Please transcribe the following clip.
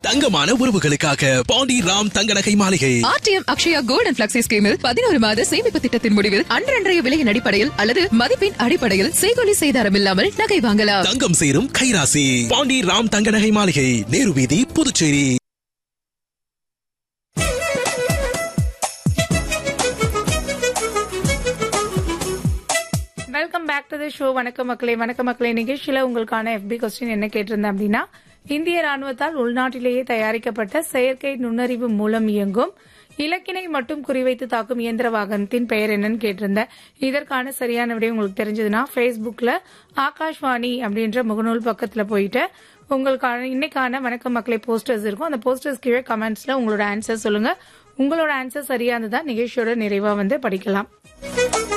தங்கமான உறவுகளுக்காக பாண்டி ராம் தங்க நகை மாளிகை RTM Akshaya gold and flexi ஸ்கீமில் பதினோரு மாத சேமிப்பு திட்டத்தின் முடிவில் அன்றன்றைய விலையின் அடிப்படையில் அல்லது மதிப்பின் அடிப்படையில் செய்கொலி செய்தாரம் இல்லாமல் நகை வாங்கலாம் தங்கம் சேரும் கைராசி பாண்டி ராம் தங்க நகை மாளிகை நேரு வீதி Puducherry welcome back to the show வணக்கம் மக்களே வணக்கம் மக்களே நிகழ்ச்சியில உங்களுக்கான எஃபி கொஸ்டின் என்ன கேட்டிருந்தேன் அப்படின்னா இந்திய ராணுவத்தால் உள்நாட்டிலேயே தயாரிக்கப்பட்ட செயற்கை நுண்ணறிவு மூலம் இயங்கும் இலக்கினை மட்டும் குறிவைத்து தாக்கும் இயந்திர வாகனத்தின் பெயர் என்னன்னு கேட்டிருந்தேன் இதற்கான சரியான விடை உங்களுக்கு தெரிஞ்சதுன்னா ஃபேஸ்புக்ல ஆகாஷ்வாணி அப்படின்ற முகநூல் பக்கத்துல போயிட்டு உங்களுக்கான இன்னைக்கான வணக்கம் மக்களே போஸ்டர்ஸ் இருக்கும் அந்த போஸ்டர்ஸ் கீழே கமெண்ட்ஸ்ல உங்களோட ஆன்சர் சொல்லுங்க உங்களோட ஆன்சர் சரியானதா நிகழ்ச்சியோட நிறைவா வந்து படிக்கலாம்